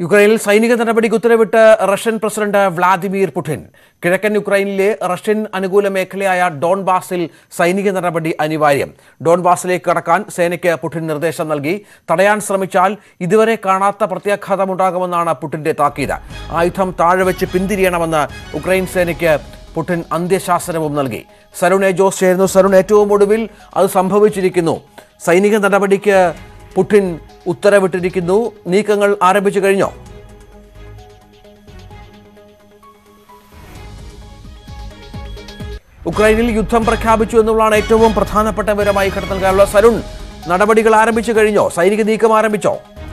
യുക്രൈനിൽ സൈനിക നടപടിക്ക് ഉത്തരവിട്ട് റഷ്യൻ പ്രസിഡന്റ് വ്ളാദിമിർ പുടിൻ കിഴക്കൻ യുക്രൈനിലെ റഷ്യൻ അനുകൂല മേഖലയായ ഡോൺബാസിൽ സൈനിക നടപടി അനിവാര്യം ഡോൺബാസിലേക്ക് കടക്കാൻ സേനയ്ക്ക് പുടിൻ നിർദ്ദേശം നൽകി തടയാൻ ശ്രമിച്ചാൽ ഇതുവരെ കാണാത്ത പ്രത്യാഘാതമുണ്ടാകുമെന്നാണ് പുടിന്റെ താക്കീത് ആയുധം താഴെ വെച്ച് പിന്തിരിയണമെന്ന് ഉക്രൈൻ സേനയ്ക്ക് പുടിൻ അന്ത്യശാസനവും നൽകി സരുൺ എ ജോസ് ചേരുന്നു സരുൺ ഏറ്റവും ഒടുവിൽ അത് സംഭവിച്ചിരിക്കുന്നു സൈനിക നടപടിക്ക് പുടിൻ ഉത്തരവിട്ടിരിക്കുന്നു നീക്കങ്ങൾ ആരംഭിച്ചു കഴിഞ്ഞോ ഉക്രൈനിൽ യുദ്ധം പ്രഖ്യാപിച്ചു എന്നുള്ളതാണ് ഏറ്റവും പ്രധാനപ്പെട്ട വിവരമായി ഘട്ടം നൽകാനുള്ള സരുൺ നടപടികൾ ആരംഭിച്ചു കഴിഞ്ഞോ സൈനിക നീക്കം ആരംഭിച്ചോ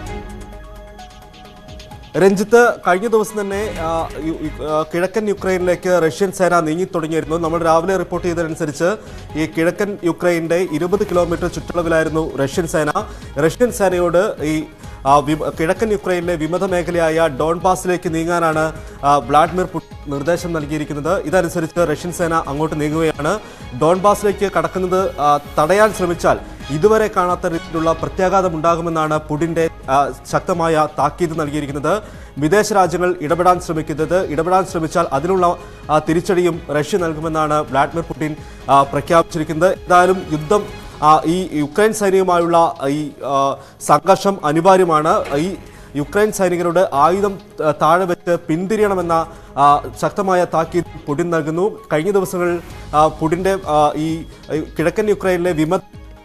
രഞ്ജിത്ത് കഴിഞ്ഞ ദിവസം തന്നെ ആ, യു- യു- ആ, കിഴക്കൻ യുക്രൈനിലേക്ക് റഷ്യൻ സേന നീങ്ങി തുടങ്ങിയിരുന്നു നമ്മൾ രാവിലെ റിപ്പോർട്ട് ചെയ്തതനുസരിച്ച് ഈ കിഴക്കൻ യുക്രൈന്റെ ഇരുപത് കിലോമീറ്റർ ചുറ്റളവിലായിരുന്നു റഷ്യൻ സേന റഷ്യൻ സേനയോട് ഈ ആ, വിമ- കിഴക്കൻ യുക്രൈനിലെ വിമത മേഖലയായ ഡോൺബാസിലേക്ക് നീങ്ങാനാണ് ആ, വ്ളാഡിമിർ പുടിൻ നിർദ്ദേശം നൽകിയിരിക്കുന്നത് ഇതനുസരിച്ച് റഷ്യൻ സേന അങ്ങോട്ട് നീങ്ങുകയാണ് ഡോൺബാസിലേക്ക് കടക്കുന്നത് ആ, തടയാൻ ശ്രമിച്ചാൽ ഇതുവരെ കാണാത്ത രീതിയിലുള്ള പ്രത്യാഘാതം ഉണ്ടാകുമെന്നാണ് പുടിന്റെ ആ, ശക്തമായ താക്കീത് നൽകിയിരിക്കുന്നത് വിദേശ രാജ്യങ്ങൾ ഇടപെടാൻ ശ്രമിക്കുന്നത് ഇടപെടാൻ ശ്രമിച്ചാൽ അതിനുള്ള ആ, തിരിച്ചടിയും റഷ്യ നൽകുമെന്നാണ് വ്ളാഡിമിർ പുടിൻ ആ, പ്രഖ്യാപിച്ചിരിക്കുന്നത് എന്തായാലും യുദ്ധം ആ, ഈ യുക്രൈൻ സൈന്യവുമായുള്ള ഈ ആ, സംഘർഷം അനിവാര്യമാണ് ഈ യുക്രൈൻ സൈനികരോട് ആയുധം ആ, താഴെ വെച്ച് പിന്തിരിയണമെന്ന ആ, ശക്തമായ താക്കീത് പുടിൻ നൽകുന്നു കഴിഞ്ഞ ദിവസങ്ങളിൽ ആ, പുടിന്റെ ആ, ഈ ഈ കിഴക്കൻ യുക്രൈനിലെ വിമത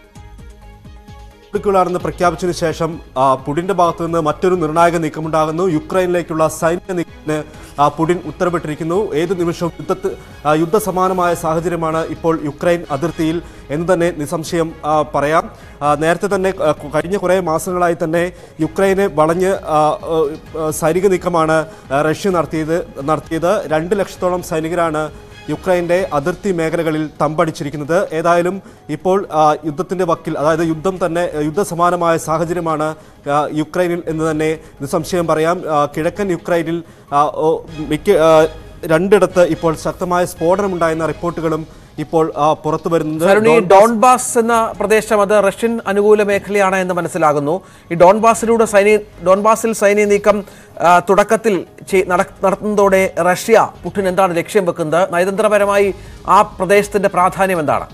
ാണെന്ന് പ്രഖ്യാപിച്ചതിന് ശേഷം ആ, പുടിന്റെ ഭാഗത്തു നിന്ന് മറ്റൊരു നിർണായക നീക്കമുണ്ടാകുന്നു യുക്രൈനിലേക്കുള്ള സൈനിക നീക്കത്തിന് ആ, പുടിൻ ഉത്തരവിട്ടിരിക്കുന്നു ഏത് നിമിഷവും യുദ്ധത്ത് ആ, യുദ്ധസമാനമായ സാഹചര്യമാണ് ഇപ്പോൾ യുക്രൈൻ അതിർത്തിയിൽ എന്ന് തന്നെ നിസ്സംശയം ആ, പറയാം ആ, നേരത്തെ തന്നെ ആ, കഴിഞ്ഞ കുറേ മാസങ്ങളായി തന്നെ യുക്രൈനെ വളഞ്ഞ് ആ, ആ, ആ, സൈനിക നീക്കമാണ് ആ, റഷ്യ നടത്തിയത് നടത്തിയത് രണ്ട് ലക്ഷത്തോളം സൈനികരാണ് യുക്രൈന്റെ അതിർത്തി മേഖലകളിൽ തമ്പടിച്ചിരിക്കുന്നത് ഏതായാലും ഇപ്പോൾ ആ, യുദ്ധത്തിന്റെ വക്കിൽ അതായത് യുദ്ധം തന്നെ യുദ്ധസമാനമായ സാഹചര്യമാണ് ആ, യുക്രൈനിൽ എന്ന് തന്നെ നിസ്സംശയം പറയാം ആ, കിഴക്കൻ യുക്രൈനിൽ ആ, ഓ, മിക്ക ആ, രണ്ടിടത്ത് ഇപ്പോൾ ശക്തമായ സ്ഫോടനമുണ്ടായെന്ന റിപ്പോർട്ടുകളും ഇപ്പോൾ ആ, പുറത്തു വരുന്നത് സരുൺ ഈ ഡോൺബാസ് ഡോൺബാസ് എന്ന പ്രദേശം അത് റഷ്യൻ അനുകൂല മേഖലയാണ് എന്ന് മനസ്സിലാകുന്നു ഈ ഡോൺബാസിലൂടെ സൈനിക ഡോൺബാസിൽ സൈനിക നീക്കം ആ, തുടക്കത്തിൽ ചെയ്- നട- നടത്തുന്നതോടെ റഷ്യ പുടിൻ എന്താണ് ലക്ഷ്യം വെക്കുന്നത് നയതന്ത്രപരമായി ആ പ്രദേശത്തിന്റെ പ്രാധാന്യം എന്താണ്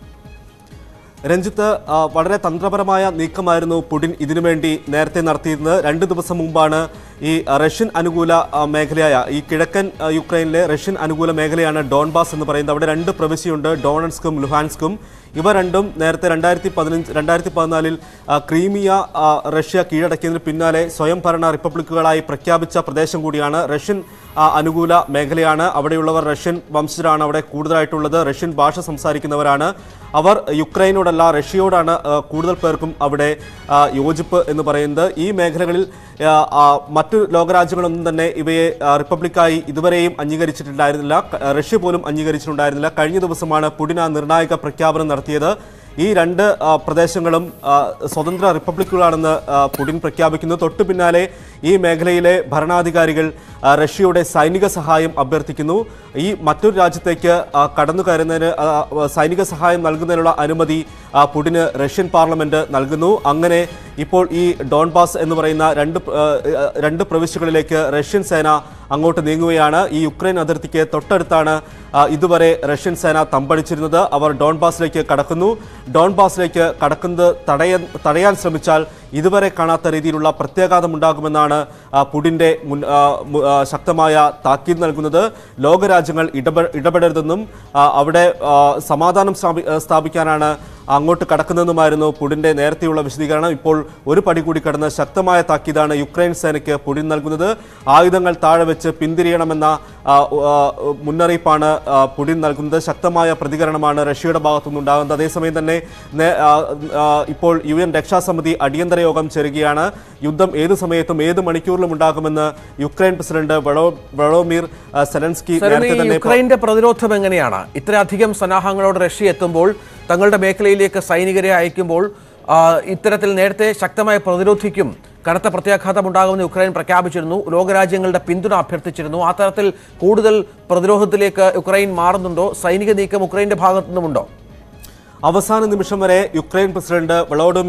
രഞ്ജിത്ത് ആ, വളരെ തന്ത്രപരമായ നീക്കമായിരുന്നു പുടിൻ ഇതിനുവേണ്ടി നേരത്തെ നടത്തിയിരുന്നത് രണ്ട് ദിവസം മുമ്പാണ് ഈ റഷ്യൻ അനുകൂല ആ, മേഖലയായ ഈ കിഴക്കൻ ആ, യുക്രൈനിലെ റഷ്യൻ അനുകൂല മേഖലയാണ് ഡോൺബാസ് എന്ന് പറയുന്നത് അവിടെ രണ്ട് പ്രവിശ്യയുണ്ട് ഡോണൻസ്കും ലുഹാൻസ്കും ഇവ രണ്ടും നേരത്തെ രണ്ടായിരത്തി പതിനഞ്ച് രണ്ടായിരത്തി പതിനാലിൽ ആ, ക്രീമിയ ആ, റഷ്യ കീഴടക്കിയതിന് പിന്നാലെ സ്വയം ഭരണ റിപ്പബ്ലിക്കുകളായി പ്രഖ്യാപിച്ച പ്രദേശം കൂടിയാണ് റഷ്യൻ ആ, അനുകൂല മേഖലയാണ് അവിടെയുള്ളവർ റഷ്യൻ വംശജരാണ് അവിടെ കൂടുതലായിട്ടുള്ളത് റഷ്യൻ ഭാഷ സംസാരിക്കുന്നവരാണ് അവർ യുക്രൈനോടല്ല റഷ്യയോടാണ് ആ, കൂടുതൽ പേർക്കും അവിടെ ആ, യോജിപ്പ് എന്ന് പറയുന്നത് ഈ മേഖലകളിൽ ആ, ആ, മറ്റു ലോകരാജ്യങ്ങളൊന്നും തന്നെ ഇവയെ ആ, റിപ്പബ്ലിക്കായി ഇതുവരെയും അംഗീകരിച്ചിട്ടുണ്ടായിരുന്നില്ല ക- റഷ്യ പോലും അംഗീകരിച്ചിട്ടുണ്ടായിരുന്നില്ല കഴിഞ്ഞ ദിവസമാണ് പുടിൻ ആ നിർണായക പ്രഖ്യാപനം നടത്തിയത് ഈ രണ്ട് ആ, പ്രദേശങ്ങളും ആ, സ്വതന്ത്ര റിപ്പബ്ലിക്കുകളാണെന്ന് ആ, പുടിൻ പ്രഖ്യാപിക്കുന്നു തൊട്ടു പിന്നാലെ ഈ മേഖലയിലെ ഭരണാധികാരികൾ ആ, റഷ്യയുടെ സൈനിക സഹായം അഭ്യർത്ഥിക്കുന്നു ഈ മറ്റൊരു രാജ്യത്തേക്ക് ആ, കടന്നു കയറുന്നതിന് ആ, ആ, സൈനിക സഹായം നൽകുന്നതിനുള്ള അനുമതി ആ, പുടിന് റഷ്യൻ പാർലമെന്റ് നൽകുന്നു അങ്ങനെ ഇപ്പോൾ ഈ ഡോൺബാസ് എന്ന് പറയുന്ന രണ്ട് പ്ര- ആ, ആ, രണ്ട് പ്രവിശ്യകളിലേക്ക് റഷ്യൻ സേന അങ്ങോട്ട് നീങ്ങുകയാണ് ഈ യുക്രൈൻ അതിർത്തിക്ക് തൊട്ടടുത്താണ് ആ, ഇതുവരെ റഷ്യൻ സേന തമ്പടിച്ചിരുന്നത് അവർ ഡോൺബാസിലേക്ക് കടക്കുന്നു ഡോൺബാസിലേക്ക് കടക്കുന്നത് തടയാൻ തടയാൻ ശ്രമിച്ചാൽ ഇതുവരെ കാണാത്ത രീതിയിലുള്ള പ്രത്യാഘാതം ഉണ്ടാകുമെന്നാണ് ആ, പുടിന്റെ മുൻ ആ, മു- ആ, ശക്തമായ താക്കീത് നൽകുന്നത് ലോകരാജ്യങ്ങൾ ഇടപെ ഇടപെടരുതെന്നും ആ, അവിടെ ആ, സമാധാനം സ്ഥാപി- ആ, സ്ഥാപിക്കാനാണ് അങ്ങോട്ട് കടക്കുന്നതെന്നുമായിരുന്നു പുടിന്റെ നേരത്തെയുള്ള വിശദീകരണം ഇപ്പോൾ ഒരു പടി കൂടി കടന്ന് ശക്തമായ താക്കീതാണ് യുക്രൈൻ സേനയ്ക്ക് പുടിൻ നൽകുന്നത് ആയുധങ്ങൾ താഴെ വെച്ച് പിന്തിരിയണമെന്ന ആ, ആ, മുന്നറിയിപ്പാണ് ആ, പുടിൻ നൽകുന്നത് ശക്തമായ പ്രതികരണമാണ് റഷ്യയുടെ ഭാഗത്തുനിന്നുണ്ടാകുന്നത് അതേസമയം തന്നെ നേ- ആ, ആ, ഇപ്പോൾ യു എൻ രക്ഷാസമിതി അടിയന്തര യോഗം ചേരുകയാണ് യുദ്ധം ഏത് സമയത്തും ഏത് മണിക്കൂറിലും ഉണ്ടാകുമെന്ന് യുക്രൈൻ പ്രസിഡന്റ് വളോ വളോമിർ ആ, സെലൻസ്കി സരുൺ, നേരത്തെ ഈ തന്നെ യുക്രൈന്റെ പ്രതിരോധം എങ്ങനെയാണ് ഇത്രയധികം സന്നാഹങ്ങളോട് റഷ്യ എത്തുമ്പോൾ തങ്ങളുടെ മേഖലയിലേക്ക് സൈനികരെ അയക്കുമ്പോൾ ആ, ഇത്തരത്തിൽ നേരത്തെ ശക്തമായി പ്രതിരോധിക്കും കനത്ത പ്രത്യാഘാതം ഉണ്ടാകുമെന്ന് യുക്രൈൻ പ്രഖ്യാപിച്ചിരുന്നു ലോകരാജ്യങ്ങളുടെ പിന്തുണ അഭ്യർത്ഥിച്ചിരുന്നു ആ തരത്തിൽ കൂടുതൽ പ്രതിരോധത്തിലേക്ക് യുക്രൈൻ മാറുന്നുണ്ടോ സൈനിക നീക്കം യുക്രൈന്റെ ഭാഗത്തു നിന്നുമുണ്ടോ അവസാന നിമിഷം വരെ യുക്രൈൻ പ്രസിഡന്റ് വളോഡിമിർ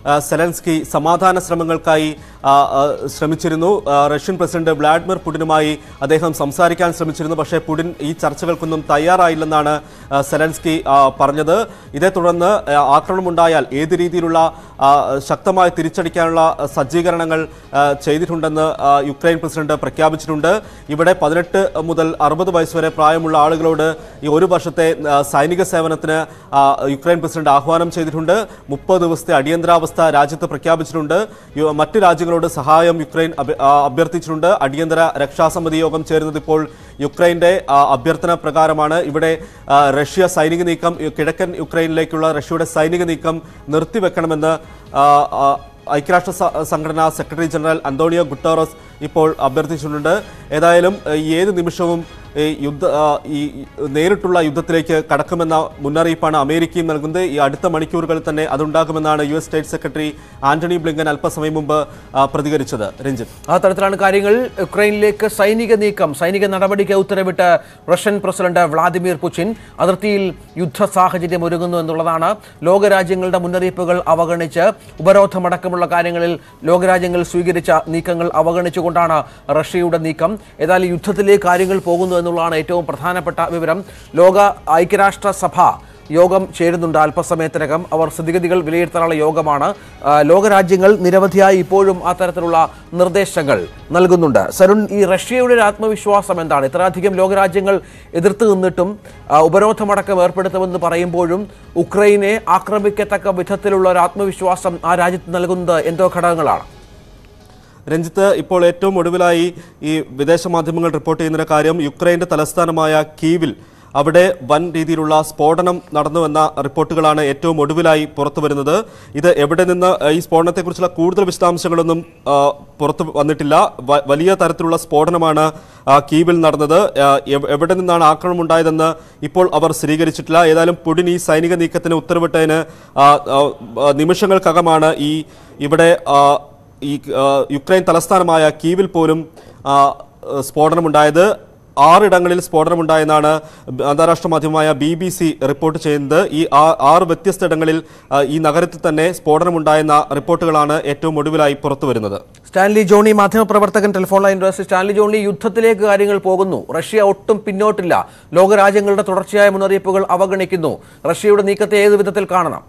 ആ, സെലൻസ്കി സമാധാന ശ്രമങ്ങൾക്കായി ആ, ആ, ശ്രമിച്ചിരുന്നു ആ, റഷ്യൻ പ്രസിഡന്റ് വ്ളാഡിമിർ പുടിനുമായി അദ്ദേഹം സംസാരിക്കാൻ ശ്രമിച്ചിരുന്നു പക്ഷേ പുടിൻ ഈ ചർച്ചകൾക്കൊന്നും തയ്യാറായില്ലെന്നാണ് ആ, സെലൻസ്കി ആ, പറഞ്ഞത് ഇതേ തുടർന്ന് ആ, ആക്രമണമുണ്ടായാൽ ഏത് രീതിയിലുള്ള ആ, ശക്തമായി തിരിച്ചടിക്കാനുള്ള സജ്ജീകരണങ്ങൾ ആ, ചെയ്തിട്ടുണ്ടെന്ന് ആ, യുക്രൈൻ പ്രസിഡന്റ് പ്രഖ്യാപിച്ചിട്ടുണ്ട് ഇവിടെ പതിനെട്ട് മുതൽ അറുപത് വയസ്സ് വരെ പ്രായമുള്ള ആളുകളോട് ഈ ഒരു വർഷത്തെ ആ, സൈനിക സേവനത്തിന് ആ, യുക്രൈൻ പ്രസിഡന്റ് ആഹ്വാനം ചെയ്തിട്ടുണ്ട് മുപ്പത് ദിവസത്തെ അടിയന്തരാവസ്ഥ രാജ്യത്ത് പ്രഖ്യാപിച്ചിട്ടുണ്ട് യു- മറ്റ് രാജ്യങ്ങളോട് സഹായം യുക്രൈൻ അഭ്യ- ആ, അഭ്യർത്ഥിച്ചിട്ടുണ്ട് അടിയന്തര രക്ഷാസമിതി യോഗം ചേരുന്നത് ഇപ്പോൾ യുക്രൈന്റെ ആ, അഭ്യർത്ഥന പ്രകാരമാണ് ഇവിടെ ആ, റഷ്യ സൈനിക നീക്കം യു- കിഴക്കൻ യുക്രൈനിലേക്കുള്ള റഷ്യയുടെ സൈനിക നീക്കം നിർത്തിവെക്കണമെന്ന് ആ, ആ, ഐക്യരാഷ്ട്ര സ- സംഘടനാ സെക്രട്ടറി ജനറൽ അന്തോണിയോ ഗുട്ടറസ് ഇപ്പോൾ അഭ്യർത്ഥിച്ചിട്ടുണ്ട് ഏതായാലും ഏഹ്, ഈ ഏത് നിമിഷവും ഈ യുദ്ധ ആ, ഈ ഈ നേരിട്ടുള്ള യുദ്ധത്തിലേക്ക് കടക്കുമെന്ന മുന്നറിയിപ്പാണ് അമേരിക്കയും നൽകുന്നത് ഈ അടുത്ത മണിക്കൂറുകളിൽ തന്നെ അതുണ്ടാകുമെന്നാണ് U S state secretary Antony Blinken അല്പസമയം മുമ്പ് ആ, പ്രതികരിച്ചത് രഞ്ജിത്ത് ആ തരത്തിലാണ് കാര്യങ്ങൾ യുക്രൈനിലേക്ക് സൈനിക നീക്കം സൈനിക നടപടിക്ക് ഉത്തരവിട്ട് റഷ്യൻ പ്രസിഡന്റ് വ്ളാദിമിർ പുടിൻ അതിർത്തിയിൽ യുദ്ധ സാഹചര്യം ഒരുങ്ങുന്നു എന്നുള്ളതാണ് ലോകരാജ്യങ്ങളുടെ മുന്നറിയിപ്പുകൾ അവഗണിച്ച് ഉപരോധമടക്കമുള്ള കാര്യങ്ങളിൽ ലോകരാജ്യങ്ങൾ സ്വീകരിച്ച നീക്കങ്ങൾ അവഗണിച്ചുകൊണ്ടാണ് റഷ്യയുടെ നീക്കം ഏതായാലും യുദ്ധത്തിലേക്ക് കാര്യങ്ങൾ പോകുന്നു എന്നുള്ളതാണ് ഏറ്റവും പ്രധാനപ്പെട്ട വിവരം ലോക ഐക്യരാഷ്ട്ര സഭ യോഗം ചേരുന്നുണ്ട് അല്പസമയത്തിനകം അവർ സ്ഥിതിഗതികൾ വിലയിരുത്താനുള്ള യോഗമാണ് ആ, ലോകരാജ്യങ്ങൾ നിരവധിയായി ഇപ്പോഴും അത്തരത്തിലുള്ള നിർദ്ദേശങ്ങൾ നൽകുന്നുണ്ട് സരുൺ ഈ റഷ്യയുടെ ഒരു ആത്മവിശ്വാസം എന്താണ് ഇത്രയധികം ലോകരാജ്യങ്ങൾ എതിർത്ത് നിന്നിട്ടും ആ, ഉപരോധമടക്കം ഏർപ്പെടുത്തുമെന്ന് പറയുമ്പോഴും ഉക്രൈനെ ആക്രമിക്കത്തക്ക വിധത്തിലുള്ള ഒരു ആത്മവിശ്വാസം ആ രാജ്യത്ത് നൽകുന്നത് എന്തോ ഘടകങ്ങളാണ് രഞ്ജിത്ത് ഇപ്പോൾ ഏറ്റവും ഒടുവിലായി ഈ വിദേശ മാധ്യമങ്ങൾ റിപ്പോർട്ട് ചെയ്യുന്ന കാര്യം യുക്രൈന്റെ തലസ്ഥാനമായ കീവിൽ അവിടെ വൻ രീതിയിലുള്ള സ്ഫോടനം നടന്നുവെന്ന റിപ്പോർട്ടുകളാണ് ഏറ്റവും ഒടുവിലായി പുറത്തു വരുന്നത് ഇത് എവിടെ നിന്ന് ഏഹ്, ഈ സ്ഫോടനത്തെക്കുറിച്ചുള്ള കൂടുതൽ വിശദാംശങ്ങളൊന്നും ആ, പുറത്തു വന്നിട്ടില്ല വ- വലിയ തരത്തിലുള്ള സ്ഫോടനമാണ് ആ, കീവിൽ നടന്നത് ആ, എവ്- എവിടെ നിന്നാണ് ആക്രമണം ഉണ്ടായതെന്ന് ഇപ്പോൾ അവർ സ്ഥിരീകരിച്ചിട്ടില്ല ഏതായാലും പുടിൻ ഈ സൈനിക നീക്കത്തിന് ഉത്തരവിട്ടതിന് ആ, ആ, ആ, നിമിഷങ്ങൾക്കകമാണ് ഈ ഇവിടെ ആ, ഈ ആ, യുക്രൈൻ തലസ്ഥാനമായ കീവിൽ പോലും ആ, സ്ഫോടനമുണ്ടായത് ആറിടങ്ങളിൽ സ്ഫോടനമുണ്ടായെന്നാണ് അന്താരാഷ്ട്ര മാധ്യമമായ ബി ബി സി റിപ്പോർട്ട് ചെയ്യുന്നത് ഈ ആ- ആറ് വ്യത്യസ്ത ഇടങ്ങളിൽ ആ, ഈ നഗരത്തിൽ തന്നെ സ്ഫോടനമുണ്ടായെന്ന റിപ്പോർട്ടുകളാണ് ഏറ്റവും ഒടുവിലായി പുറത്തു വരുന്നത് സ്റ്റാൻലി ജോണി മാധ്യമപ്രവർത്തകൻ telephone line director Stanley Johny യുദ്ധത്തിലേക്ക് കാര്യങ്ങൾ പോകുന്നു റഷ്യ ഒട്ടും പിന്നോട്ടില്ല ലോകരാജ്യങ്ങളുടെ തുടർച്ചയായ മുന്നറിയിപ്പുകൾ അവഗണിക്കുന്നു റഷ്യയുടെ നീക്കത്തെ ഏത് വിധത്തിൽ കാണണം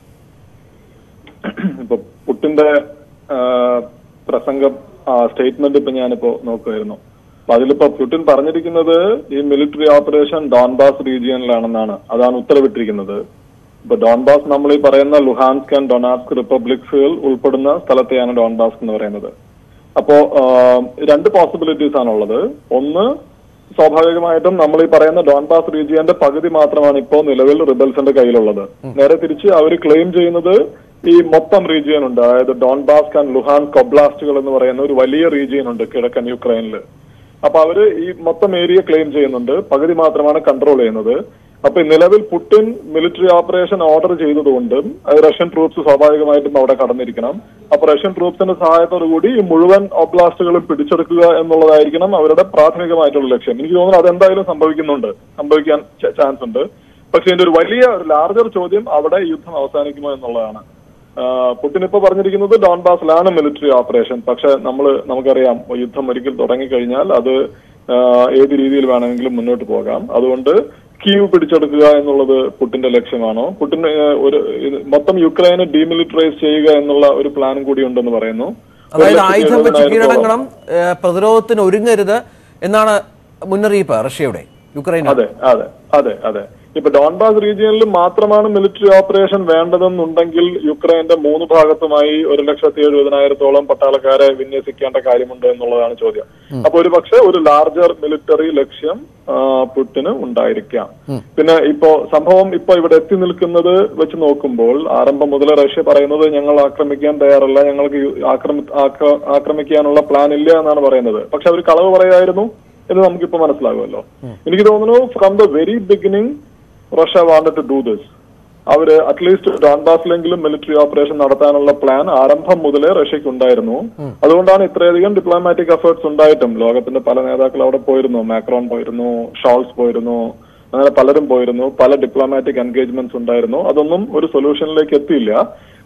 ഇപ്പൊ പുട്ടിന്റെ ആ, പ്രസംഗം സ്റ്റേറ്റ്മെന്റ് ഇപ്പൊ ഞാനിപ്പോ നോക്കുമായിരുന്നു അപ്പൊ അതിലിപ്പോ പുടിൻ പറഞ്ഞിരിക്കുന്നത് ഈ മിലിറ്ററി ഓപ്പറേഷൻ ഡോൺബാസ് റീജിയനിലാണെന്നാണ് അതാണ് ഉത്തരവിട്ടിരിക്കുന്നത് ഇപ്പൊ ഡോൺബാസ് നമ്മൾ ഈ പറയുന്ന ലുഹാൻസ്ക് ആൻഡ് ഡൊണാസ്ക് റിപ്പബ്ലിക്സുകൾ ഉൾപ്പെടുന്ന സ്ഥലത്തെയാണ് ഡോൺബാസ് എന്ന് പറയുന്നത് അപ്പോ ആ, രണ്ട് പോസിബിലിറ്റീസ് ആണുള്ളത് ഒന്ന് സ്വാഭാവികമായിട്ടും നമ്മൾ ഈ പറയുന്ന ഡോൺബാസ് റീജിയന്റെ പകുതി മാത്രമാണ് ഇപ്പോൾ നിലവിൽ റിബൽസിന്റെ കയ്യിലുള്ളത് നേരെ തിരിച്ച് അവർ ക്ലെയിം ചെയ്യുന്നത് ഈ മൊത്തം റീജിയൻ ഉണ്ട് അതായത് ഡോൺബാസ്ക് ആൻഡ് ലുഹാൻ കൊബ്ലാസ്റ്റുകൾ എന്ന് പറയുന്ന ഒരു വലിയ റീജിയൻ ഉണ്ട് കിഴക്കൻ യുക്രൈനിൽ അപ്പൊ അവര് ഈ മൊത്തം ഏരിയ ക്ലെയിം ചെയ്യുന്നുണ്ട് പകുതി മാത്രമാണ് കൺട്രോൾ ചെയ്യുന്നത് അപ്പൊ ഈ നിലവിൽ പുട്ടിൻ മിലിറ്ററി ഓപ്പറേഷൻ ഓർഡർ ചെയ്തതുകൊണ്ട് അത് റഷ്യൻ ട്രൂപ്സ് സ്വാഭാവികമായിട്ടും അവിടെ കടന്നിരിക്കണം അപ്പൊ റഷ്യൻ ട്രൂപ്സിന്റെ സഹായത്തോടു കൂടി ഈ മുഴുവൻ ഒബ്ലാസ്റ്റുകളും പിടിച്ചെടുക്കുക എന്നുള്ളതായിരിക്കണം അവരുടെ പ്രാഥമികമായിട്ടുള്ള ലക്ഷ്യം എനിക്ക് തോന്നുന്നു അതെന്തായാലും സംഭവിക്കുന്നുണ്ട് സംഭവിക്കാൻ ചാൻസ് ഉണ്ട് പക്ഷെ ഇതിന്റെ ഒരു വലിയ ഒരു ലാർജർ ചോദ്യം അവിടെ യുദ്ധം അവസാനിക്കുമോ എന്നുള്ളതാണ് ആഹ് പുടിൻ ഇപ്പൊ പറഞ്ഞിരിക്കുന്നത് ഡോൺബാസിലാണ് മിലിറ്ററി ഓപ്പറേഷൻ പക്ഷെ നമ്മൾ നമുക്കറിയാം യുദ്ധം ഒരിക്കൽ തുടങ്ങിക്കഴിഞ്ഞാൽ അത് ആഹ് ഏത് രീതിയിൽ വേണമെങ്കിലും മുന്നോട്ട് പോകാം അതുകൊണ്ട് കീവ് പിടിച്ചെടുക്കുക എന്നുള്ളത് പുട്ടിന്റെ ലക്ഷ്യമാണോ പുട്ടിൻ ആഹ് ഒരു ഇത് മൊത്തം യുക്രൈനെ ഡീമിലിറ്ററൈസ് ചെയ്യുക എന്നുള്ള ഒരു പ്ലാനും കൂടി ഉണ്ടെന്ന് പറയുന്നു ഒരു അതായത് ലക്ഷത്തി ആയുധം വെച്ച് എഴുപതിനായിരത്തോളം. കീഴടങ്ങണം ഏഹ് പ്രതിരോധത്തിന് ഒരുങ്ങരുത് എന്നാണ് മുന്നറിയിപ്പ് റഷ്യയുടെ യുക്രൈന് അതെ അതെ അതെ അതെ ഇപ്പൊ ഡോൺബാസ് റീജിയനിൽ മാത്രമാണ് മിലിറ്ററി ഓപ്പറേഷൻ വേണ്ടതെന്നുണ്ടെങ്കിൽ യുക്രൈന്റെ മൂന്ന് ഭാഗത്തുമായി ഒരു ലക്ഷത്തി എഴുപതിനായിരത്തോളം പട്ടാളക്കാരെ വിന്യസിക്കേണ്ട കാര്യമുണ്ട് എന്നുള്ളതാണ് ചോദ്യം അപ്പൊ ഒരു പക്ഷേ ഒരു ലാർജർ മിലിറ്ററി ലക്ഷ്യം ആ, പുട്ടിന് ഉണ്ടായിരിക്കാം പിന്നെ ഇപ്പോ സംഭവം ഇപ്പൊ ഇവിടെ എത്തി നിൽക്കുന്നത് വെച്ച് നോക്കുമ്പോൾ ആരംഭം മുതലേ റഷ്യ പറയുന്നത് ഞങ്ങൾ ആക്രമിക്കാൻ തയ്യാറല്ല ഞങ്ങൾക്ക് യു- ആക്രമി- ആക്ര- ആക്രമിക്കാനുള്ള പ്ലാൻ ഇല്ല എന്നാണ് പറയുന്നത് പക്ഷെ അവർ കളവ് പറയായിരുന്നു എന്ന് നമുക്കിപ്പോ മനസ്സിലാകുമല്ലോ എനിക്ക് തോന്നുന്നു from the very beginning Russia wanted to do this അവര് അറ്റ്ലീസ്റ്റ് ഡോൺബാസിലെങ്കിലും മിലിറ്ററി ഓപ്പറേഷൻ നടത്താനുള്ള പ്ലാൻ ആരംഭം മുതലേ റഷ്യക്ക് ഉണ്ടായിരുന്നു അതുകൊണ്ടാണ് ഇത്രയധികം ഡിപ്ലോമാറ്റിക് എഫേർട്സ് ഉണ്ടായിട്ടും ലോകത്തിന്റെ പല നേതാക്കൾ അവിടെ പോയിരുന്നു മാക്രോൺ പോയിരുന്നു ഷോൾസ് പോയിരുന്നു അങ്ങനെ പലരും പോയിരുന്നു പല ഡിപ്ലോമാറ്റിക് എൻഗേജ്മെന്റ്സ് ഉണ്ടായിരുന്നു അതൊന്നും ഒരു സൊല്യൂഷനിലേക്ക് എത്തിയില്ല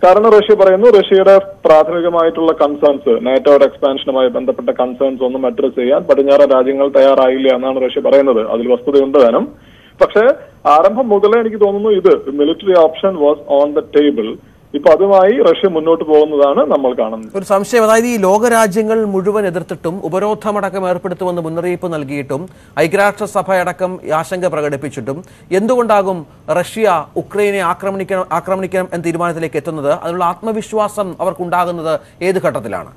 കാരണം റഷ്യ പറയുന്നു റഷ്യയുടെ പ്രാഥമികമായിട്ടുള്ള കൺസേൺസ് നാറ്റോയുടെ എക്സ്പാൻഷനുമായി ബന്ധപ്പെട്ട കൺസേൺസ് ഒന്നും അഡ്രസ് ചെയ്യാൻ പടിഞ്ഞാറൻ രാജ്യങ്ങൾ തയ്യാറായില്ല എന്നാണ് റഷ്യ പറയുന്നത് അതിൽ വസ്തുതയുണ്ട് താനും പക്ഷേ ആരംഭം മുതലേ എനിക്ക് തോന്നുന്നു ഇത് military option was on the table ഇപ്പൊ അതുമായി റഷ്യ മുന്നോട്ട് പോകുന്നതാണ് നമ്മൾ കാണുന്നത് ഒരു സംശയം അതായത് ഈ ലോകരാജ്യങ്ങൾ മുഴുവൻ എതിർത്തിട്ടും ഉപരോധമടക്കം ഏർപ്പെടുത്തുമെന്ന് മുന്നറിയിപ്പ് നൽകിയിട്ടും ഐക്യരാഷ്ട്രസഭ അടക്കം ആശങ്ക പ്രകടിപ്പിച്ചിട്ടും എന്തുകൊണ്ടാകും റഷ്യ ഉക്രൈനെ ആക്രമണിക്കണം ആക്രമണിക്കണം എന്ന തീരുമാനത്തിലേക്ക് എത്തുന്നത് അതിനുള്ള ആത്മവിശ്വാസം അവർക്കുണ്ടാകുന്നത് ഏത് ഘട്ടത്തിലാണ്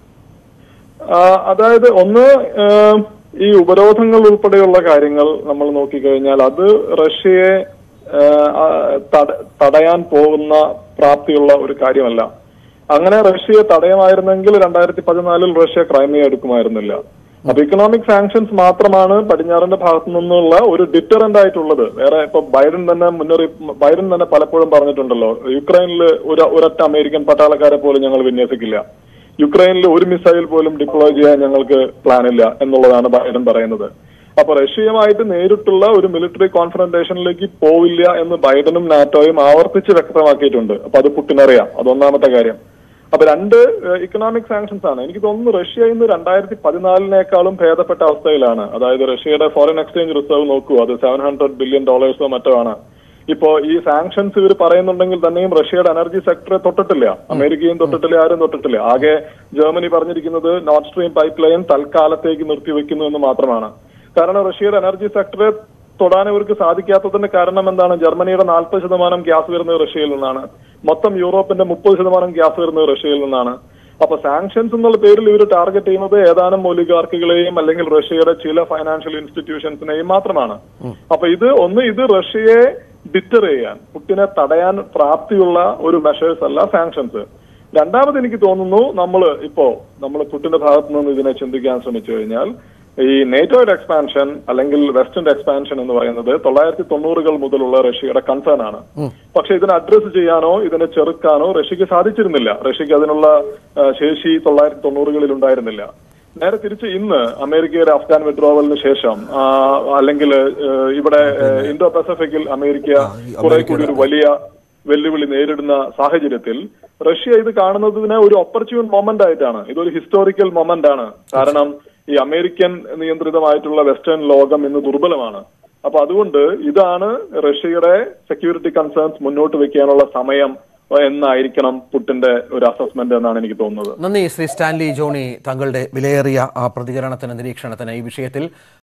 ആ, അതായത് ഒന്ന് ആ, ഈ ഉപരോധങ്ങൾ ഉൾപ്പെടെയുള്ള കാര്യങ്ങൾ നമ്മൾ നോക്കിക്കഴിഞ്ഞാൽ അത് റഷ്യയെ ആ, ആ, തട- തടയാൻ പോകുന്ന പ്രാപ്തിയുള്ള ഒരു കാര്യമല്ല അങ്ങനെ റഷ്യയെ തടയുമായിരുന്നെങ്കിൽ രണ്ടായിരത്തി പതിനാലിൽ റഷ്യ ക്രൈമിയ എടുക്കുമായിരുന്നില്ല അപ്പൊ ഇക്കണോമിക് സാങ്ഷൻസ് മാത്രമാണ് പടിഞ്ഞാറിന്റെ ഭാഗത്തു നിന്നുള്ള ഒരു ഡിറ്ററന്റ് ആയിട്ടുള്ളത് വേറെ ഇപ്പൊ ബൈഡൻ തന്നെ മുന്നറിയിപ്പ് ബൈഡൻ തന്നെ പലപ്പോഴും പറഞ്ഞിട്ടുണ്ടല്ലോ യുക്രൈനിൽ ഒരു ഒരൊറ്റ അമേരിക്കൻ പട്ടാളക്കാരെ പോലും ഞങ്ങൾ വിന്യസിക്കില്ല യുക്രൈനിൽ ഒരു മിസൈൽ പോലും ഡിപ്ലോയ് ചെയ്യാൻ ഞങ്ങൾക്ക് പ്ലാൻ ഇല്ല എന്നുള്ളതാണ് ബൈഡൻ പറയുന്നത് അപ്പൊ റഷ്യയുമായിട്ട് നേരിട്ടുള്ള ഒരു മിലിറ്ററി കോൺഫറന്റേഷനിലേക്ക് പോവില്ല എന്ന് ബൈഡനും നാറ്റോയും ആവർത്തിച്ച് വ്യക്തമാക്കിയിട്ടുണ്ട് അപ്പൊ അത് പുട്ടിനറിയാം അത് ഒന്നാമത്തെ കാര്യം അപ്പൊ രണ്ട് ഇക്കണോമിക് സാങ്ഷൻസ് ആണ് എനിക്ക് തോന്നുന്നു റഷ്യ ഇന്ന് രണ്ടായിരത്തി പതിനാലിനേക്കാളും ഭേദപ്പെട്ട അവസ്ഥയിലാണ് അതായത് റഷ്യയുടെ ഫോറിൻ എക്സ്ചേഞ്ച് റിസർവ് നോക്കൂ അത് സെവൻ ഹൺഡ്രഡ് ബില്യൺ ഡോളേഴ്സോ മറ്റോ ആണ് ഇപ്പോ ഈ സാങ്ഷൻസ് ഇവർ പറയുന്നുണ്ടെങ്കിൽ തന്നെയും റഷ്യയുടെ എനർജി സെക്ടറെ തൊട്ടിട്ടില്ല അമേരിക്കയും തൊട്ടിട്ടില്ല ആരും തൊട്ടിട്ടില്ല ആകെ ജർമ്മനി പറഞ്ഞിരിക്കുന്നത് നോർത്ത് സ്ട്രീം പൈപ്പ് ലൈൻ തൽക്കാലത്തേക്ക് നിർത്തിവെക്കുന്നു എന്ന് മാത്രമാണ് കാരണം റഷ്യയുടെ എനർജി സെക്ടറെ തൊടാൻ ഇവർക്ക് സാധിക്കാത്തതിന്റെ കാരണം എന്താണ് ജർമ്മനിയുടെ നാൽപ്പത് ശതമാനം ഗ്യാസ് വരുന്നത് റഷ്യയിൽ നിന്നാണ് മൊത്തം യൂറോപ്പിന്റെ മുപ്പത് ശതമാനം ഗ്യാസ് വരുന്നത് റഷ്യയിൽ നിന്നാണ് അപ്പൊ സാങ്ഷൻസ് എന്നുള്ള പേരിൽ ഇവർ ടാർഗറ്റ് ചെയ്യുന്നത് ഏതാനും ഒലിഗാർക്കുകളെയും അല്ലെങ്കിൽ റഷ്യയുടെ ചില ഫൈനാൻഷ്യൽ ഇൻസ്റ്റിറ്റ്യൂഷൻസിനെയും മാത്രമാണ് അപ്പൊ ഇത് ഒന്ന് ഇത് റഷ്യയെ ഡിറ്റർ ചെയ്യാൻ പുട്ടിനെ തടയാൻ പ്രാപ്തിയുള്ള ഒരു മെഷേഴ്സ് അല്ല സാങ്ഷൻസ് രണ്ടാമത് എനിക്ക് തോന്നുന്നു നമ്മൾ ഇപ്പോ നമ്മൾ പുട്ടിന്റെ ഭാഗത്തു നിന്ന് ഇതിനെ ചിന്തിക്കാൻ ശ്രമിച്ചു കഴിഞ്ഞാൽ ഈ നേറ്റോയുടെ എക്സ്പാൻഷൻ അല്ലെങ്കിൽ വെസ്റ്റേൺ എക്സ്പാൻഷൻ എന്ന് പറയുന്നത് തൊള്ളായിരത്തി തൊണ്ണൂറുകൾ മുതലുള്ള റഷ്യയുടെ കൺസേൺ ആണ് പക്ഷെ ഇതിനെ അഡ്രസ് ചെയ്യാനോ ഇതിനെ ചെറുക്കാനോ റഷ്യക്ക് സാധിച്ചിരുന്നില്ല റഷ്യക്ക് അതിനുള്ള ആ, ശേഷി തൊള്ളായിരത്തി തൊണ്ണൂറുകളിൽ ഉണ്ടായിരുന്നില്ല നേരെ തിരിച്ച് ഇന്ന് അമേരിക്കയുടെ അഫ്ഗാൻ വിഡ്രോവലിന് ശേഷം ആ, അല്ലെങ്കിൽ ആ, ഇവിടെ ആ, ഇന്തോ പസഫിക്കിൽ അമേരിക്ക കുറെ കൂടി ഒരു വലിയ വെല്ലുവിളി നേരിടുന്ന സാഹചര്യത്തിൽ റഷ്യ ഇത് കാണുന്നതിന് ഒരു ഓപ്പർച്യൂൺ മൊമെന്റ് ആയിട്ടാണ് ഇതൊരു ഹിസ്റ്റോറിക്കൽ മൊമെന്റ് ആണ് കാരണം ഈ അമേരിക്കൻ നിയന്ത്രിതമായിട്ടുള്ള വെസ്റ്റേൺ ലോകം ഇന്ന് ദുർബലമാണ് അപ്പൊ അതുകൊണ്ട് ഇതാണ് റഷ്യയുടെ സെക്യൂരിറ്റി കൺസേൺസ് മുന്നോട്ട് വെക്കാനുള്ള സമയം എന്നായിരിക്കണം പുട്ടിന്റെ ഒരു അസസ്മെന്റ് എന്നാണ് എനിക്ക് തോന്നുന്നത് നന്ദി ശ്രീ സ്റ്റാൻലി ജോണി താങ്കളുടെ വിലയേറിയ ആ, പ്രതികരണത്തിന് നിരീക്ഷണത്തിന് ഈ വിഷയത്തിൽ